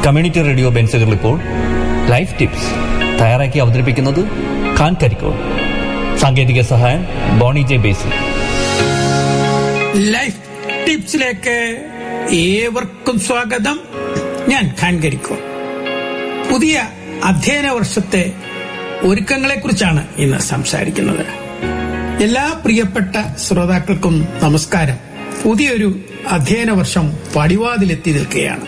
community radio ബെൻസുകൾ ഇപ്പോൾ life tips തയ്യാറാക്കി അവതരിപ്പിക്കുന്നത് ഖാൻ കരിക്കോൾ സാങ്കേതിക സഹായം ബോണി ജെ ബേസി ലൈഫ് ടിപ്സിലേക്ക് ഏവർക്കും സ്വാഗതം ഞാൻ ഖാൻ കരിക്കോൾ പുതിയ അധ്യയന വർഷത്തെ ഒരുക്കങ്ങളെ കുറിച്ചാണ് ഇന്ന് സംസാരിക്കുന്നത് എല്ലാ പ്രിയപ്പെട്ട ശ്രോതാക്കൾക്കും നമസ്കാരം പുതിയൊരു അധ്യയന വർഷം പടിവാതിലെത്തി നിൽക്കുകയാണ്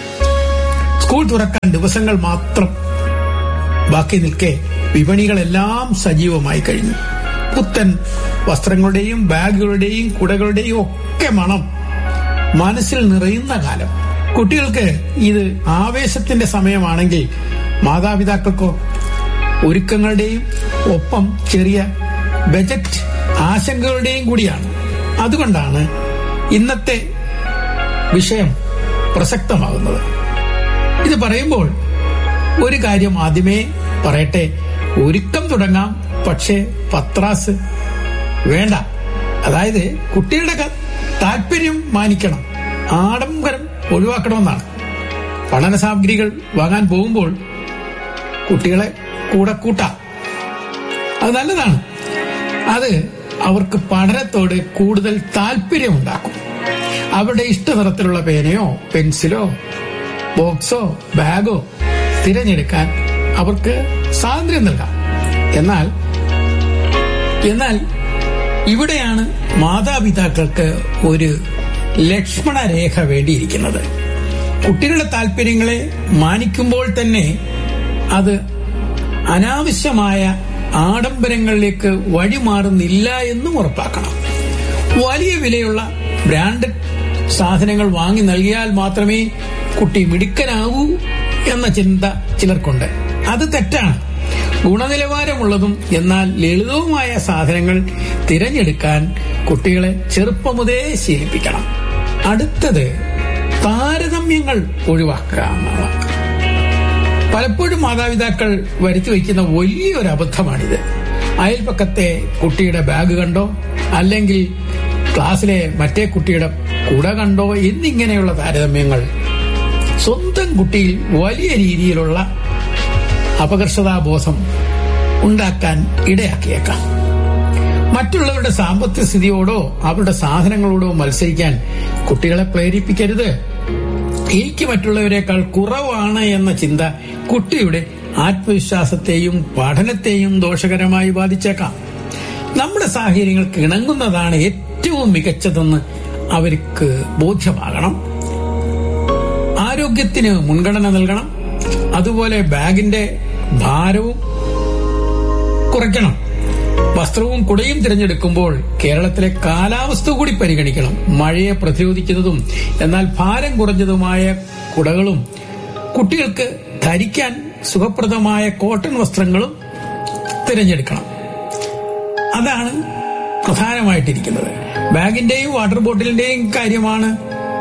സ്കൂൾ തുറക്കാൻ ദിവസങ്ങൾ മാത്രം ബാക്കി നിൽക്കെ വിപണികളെല്ലാം സജീവമായി കഴിഞ്ഞു പുത്തൻ വസ്ത്രങ്ങളുടെയും ബാഗുകളുടെയും കുടകളുടെയും ഒക്കെ മണം മനസ്സിൽ നിറയുന്ന കാലം കുട്ടികൾക്ക് ഇത് ആവേശത്തിന്റെ സമയമാണെങ്കിൽ മാതാപിതാക്കൾക്കോ ഒരുക്കങ്ങളുടെയും ഒപ്പം ചെറിയ ബജറ്റ് ആശങ്കകളുടെയും കൂടിയാണ് അതുകൊണ്ടാണ് ഇന്നത്തെ വിഷയം പ്രസക്തമാകുന്നത് ഇത് പറയുമ്പോൾ ഒരു കാര്യം ആദ്യമേ പറയട്ടെ ഒരുക്കം തുടങ്ങാം പക്ഷേ പത്രാസ് വേണ്ട അതായത് കുട്ടികളുടെ ക- താല്പര്യം മാനിക്കണം ആഡംബരം ഒഴിവാക്കണമെന്നാണ് പഠന സാമഗ്രികൾ വാങ്ങാൻ പോകുമ്പോൾ കുട്ടികളെ കൂടെ കൂട്ടാം അത് നല്ലതാണ് അത് അവർക്ക് പഠനത്തോട് കൂടുതൽ താല്പര്യമുണ്ടാക്കും അവരുടെ ഇഷ്ടനിറത്തിലുള്ള പേനയോ പെൻസിലോ ബോക്സോ ബാഗോ തിരഞ്ഞെടുക്കാൻ അവർക്ക് സ്വാതന്ത്ര്യം നൽകാം എന്നാൽ എന്നാൽ ഇവിടെയാണ് മാതാപിതാക്കൾക്ക് ഒരു ലക്ഷ്മണ രേഖ വേണ്ടിയിരിക്കുന്നത് കുട്ടികളുടെ താല്പര്യങ്ങളെ മാനിക്കുമ്പോൾ തന്നെ അത് അനാവശ്യമായ ആഡംബരങ്ങളിലേക്ക് വഴിമാറുന്നില്ല എന്നും ഉറപ്പാക്കണം വലിയ വിലയുള്ള ബ്രാൻഡഡ് സാധനങ്ങൾ വാങ്ങി നൽകിയാൽ മാത്രമേ കുട്ടി മിടുക്കനാവൂ എന്ന ചിന്ത ചിലർക്കുണ്ട് അത് തെറ്റാണ് ഗുണനിലവാരമുള്ളതും എന്നാൽ ലളിതവുമായ സാധനങ്ങൾ തിരഞ്ഞെടുക്കാൻ കുട്ടികളെ ചെറുപ്പം മുതലേ ശീലിപ്പിക്കണം അടുത്തത് താരതമ്യങ്ങൾ ഒഴിവാക്കുക എന്നതാണ് പലപ്പോഴും മാതാപിതാക്കൾ വരുത്തി വയ്ക്കുന്ന വലിയൊരു അബദ്ധമാണിത് അയൽപക്കത്തെ കുട്ടിയുടെ ബാഗ് കണ്ടോ അല്ലെങ്കിൽ ക്ലാസ്സിലെ മറ്റേ കുട്ടിയുടെ കുട കണ്ടോ എന്നിങ്ങനെയുള്ള താരതമ്യങ്ങൾ സ്വന്തം കുട്ടിയിൽ വലിയ രീതിയിലുള്ള അപകർഷതാബോധം ഉണ്ടാക്കാൻ ഇടയാക്കിയേക്കാം മറ്റുള്ളവരുടെ സാമ്പത്തിക സ്ഥിതിയോടോ അവരുടെ സാധനങ്ങളോടോ മത്സരിക്കാൻ കുട്ടികളെ പ്രേരിപ്പിക്കരുത് എനിക്ക് മറ്റുള്ളവരെക്കാൾ കുറവാണ് എന്ന ചിന്ത കുട്ടിയുടെ ആത്മവിശ്വാസത്തെയും പഠനത്തെയും ദോഷകരമായി ബാധിച്ചേക്കാം നമ്മുടെ സാഹചര്യങ്ങൾക്ക് ഇണങ്ങുന്നതാണ് ഏറ്റവും മികച്ചതെന്ന് അവർക്ക് ബോധ്യമാകണം ആരോഗ്യത്തിന് മുൻഗണന നൽകണം അതുപോലെ ബാഗിന്റെ ഭാരവും കുറയ്ക്കണം വസ്ത്രവും കുടയും തിരഞ്ഞെടുക്കുമ്പോൾ കേരളത്തിലെ കാലാവസ്ഥ കൂടി പരിഗണിക്കണം മഴയെ പ്രതിരോധിക്കുന്നതും എന്നാൽ ഭാരം കുറഞ്ഞതുമായ കുടകളും കുട്ടികൾക്ക് ധരിക്കാൻ സുഖപ്രദമായ കോട്ടൺ വസ്ത്രങ്ങളും തിരഞ്ഞെടുക്കണം അതാണ് പ്രധാനമായിട്ടിരിക്കുന്നത് ബാഗിന്റെയും വാട്ടർ ബോട്ടിലിന്റെയും കാര്യമാണ്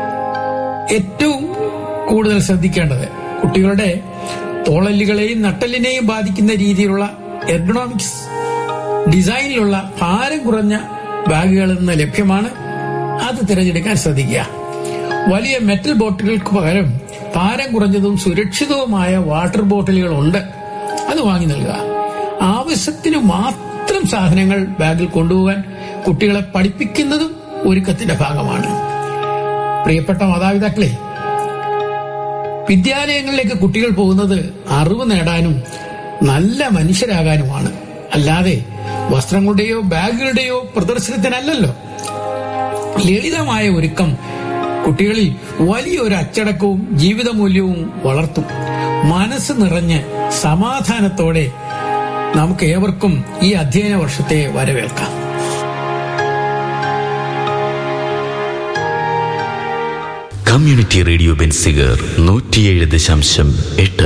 ഏറ്റവും കൂടുതൽ ശ്രദ്ധിക്കേണ്ടത് കുട്ടികളുടെ തോളല്ലുകളെയും നട്ടലിനെയും ബാധിക്കുന്ന രീതിയിലുള്ള എർഗണോമിക്സ് ഡിസൈനിലുള്ള ഭാരം കുറഞ്ഞ ബാഗുകൾ ഇന്ന് ലഭ്യമാണ് അത് തിരഞ്ഞെടുക്കാൻ ശ്രദ്ധിക്കുക വലിയ മെറ്റൽ ബോട്ടിലുകൾക്ക് പകരം ഭാരം കുറഞ്ഞതും സുരക്ഷിതവുമായ വാട്ടർ ബോട്ടിലുകൾ ഉണ്ട് അത് വാങ്ങി നൽകുക ആവശ്യത്തിന് മാത്രം സാധനങ്ങൾ ബാഗിൽ കൊണ്ടുപോകാൻ കുട്ടികളെ പഠിപ്പിക്കുന്നതും ഒരുക്കത്തിന്റെ ഭാഗമാണ് പ്രിയപ്പെട്ട മാതാപിതാക്കളെ വിദ്യാലയങ്ങളിലേക്ക് കുട്ടികൾ പോകുന്നത് അറിവ് നേടാനും നല്ല മനുഷ്യരാകാനുമാണ് അല്ലാതെ വസ്ത്രങ്ങളുടെയോ ബാഗുകളുടെയോ പ്രദർശനത്തിനല്ലല്ലോ ലളിതമായ ഒരുക്കം കുട്ടികളിൽ വലിയൊരു അച്ചടക്കവും ജീവിതമൂല്യവും വളർത്തും മനസ്സ് നിറഞ്ഞ് സമാധാനത്തോടെ നമുക്ക് ഏവർക്കും ഈ അധ്യയന വർഷത്തെ വരവേൽക്കാം കമ്മ്യൂണിറ്റി റേഡിയോ ബെൻസിഗർ നൂറ്റിയേഴ് ദശാംശം എട്ട്